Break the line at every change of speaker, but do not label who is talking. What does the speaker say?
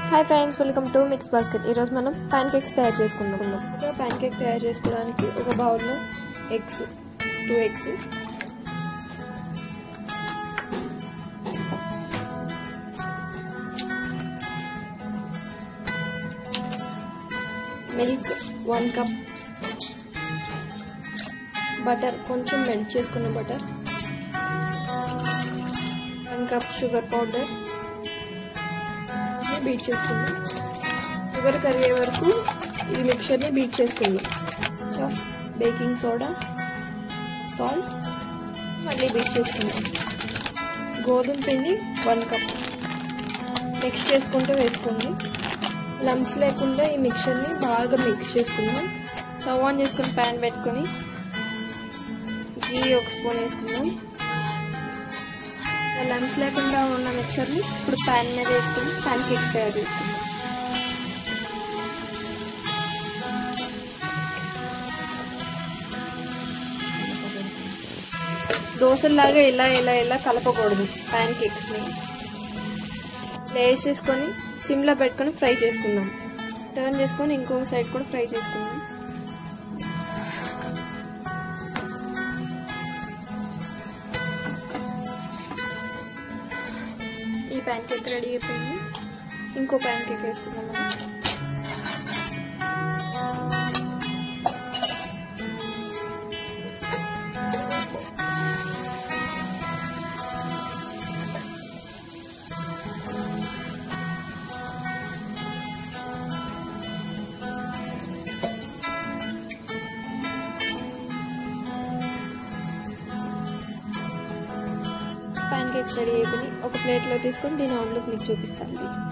hi friends welcome to mix basket ఈరోజు మనం pan cakes తయారు చేసుకుందాం ఒక ప్యాన్ కేక్ తయారు చేసుకోవడానికి ఒక బౌల్లో eggs two eggs milk one cup butter కొంచెం మెల్ట్ చేసుకున్న butter one cup sugar powder beat చేసుకుందాం షుగర్ కరిగే వరకు ఈ మిక్చర్ని బీట్ చేసుకుందాం చాఫ్ బేకింగ్ సోడా సాల్ట్ మళ్ళీ బీట్ చేసుకుందాం గోధుమ పిండి వన్ కప్ మిక్స్ చేసుకుంటూ వేసుకోండి లంప్స్ లేకుండా ఈ మిక్చర్ని బాగా మిక్స్ చేసుకుందాం స్టవ్ ఆన్ చేసుకుని ప్యాన్ పెట్టుకొని గీ ఒక స్పూన్ వేసుకుందాం లంప్స్ లేకుండా ఉన్న మిక్చర్ని ఇప్పుడు ప్యాన్ మీద వేసుకొని ప్యాన్ కేక్స్ తయారు చేసుకుందాం దోశలాగా ఇలా ఇలా ఇలా కలపకూడదు ప్యాన్ కేక్స్ని వేసేసుకొని సిమ్లో పెట్టుకొని ఫ్రై చేసుకుందాం టర్న్ చేసుకొని ఇంకో సైడ్ కూడా ఫ్రై చేసుకుందాం ఈ ప్యాన్ కేక్ రెడీ అయిపోయింది ఇంకో ప్యాన్ కేక్ వేసుకుందాం మనం ప్యాన్ కేక్స్ రెడీ అయిపోయి ఒక ప్లేట్లో తీసుకొని దీని అవుట్లుక్ మీకు చూపిస్తాను